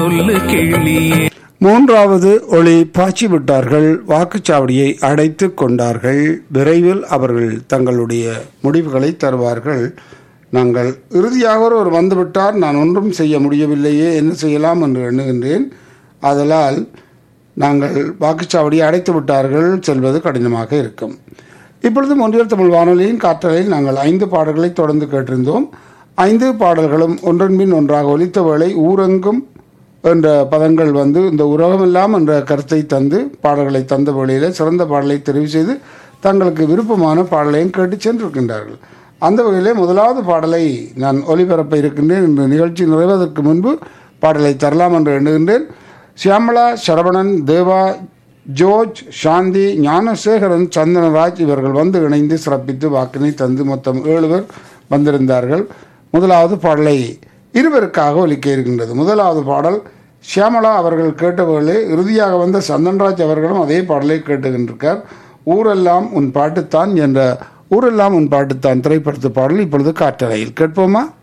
சொல்லு கிளியே மூன்றாவது ஒளி பாய்ச்சி விட்டார்கள் வாக்குச்சாவடியை அடைத்துக் கொண்டார்கள் விரைவில் அவர்கள் தங்களுடைய முடிவுகளை தருவார்கள் நாங்கள் இறுதியாக ஒரு வந்துவிட்டார் நான் ஒன்றும் செய்ய முடியவில்லையே என்ன செய்யலாம் என்று எண்ணுகின்றேன் ஆதலால் நாங்கள் வாக்குச்சாவடியை அடைத்து விட்டார்கள் செல்வது கடினமாக இருக்கும் இப்பொழுது ஒன்றியல் தமிழ் வானொலியின் காற்றலையில் நாங்கள் ஐந்து பாடல்களை தொடர்ந்து கேட்டிருந்தோம் ஐந்து பாடல்களும் ஒன்றன் பின் ஒன்றாக ஒலித்த வேளை ஊரெங்கும் என்ற பதங்கள் வந்து இந்த உலகமெல்லாம் என்ற கருத்தை தந்து பாடல்களை தந்த வேளையில் சிறந்த பாடலை தெரிவு செய்து தங்களுக்கு விருப்பமான பாடலையும் கேட்டு சென்றிருக்கின்றார்கள் அந்த வகையிலே முதலாவது பாடலை நான் ஒலிபரப்ப இருக்கின்றேன் இந்த நிகழ்ச்சி நிறைவதற்கு முன்பு பாடலை தரலாம் என்று எண்ணுகின்றேன் சியாமளா சரவணன் தேவா ஜோர்ஜ் சாந்தி ஞானசேகரன் சந்தனராஜ் இவர்கள் வந்து இணைந்து சிறப்பித்து வாக்கினை தந்து மொத்தம் ஏழு பேர் வந்திருந்தார்கள் முதலாவது பாடலை இருவருக்காக ஒலிக்க இருக்கின்றது முதலாவது பாடல் ஷியாமளா அவர்கள் கேட்டவர்களே இறுதியாக வந்த சந்தன்ராஜ் அவர்களும் அதே பாடலை கேட்டுகின்றிருக்கார் ஊரெல்லாம் உன் பாட்டுத்தான் என்ற ஊரெல்லாம் உன் பாட்டுத்தான் திரைப்படத்து பாடல் இப்பொழுது காற்றலையில் கேட்போமா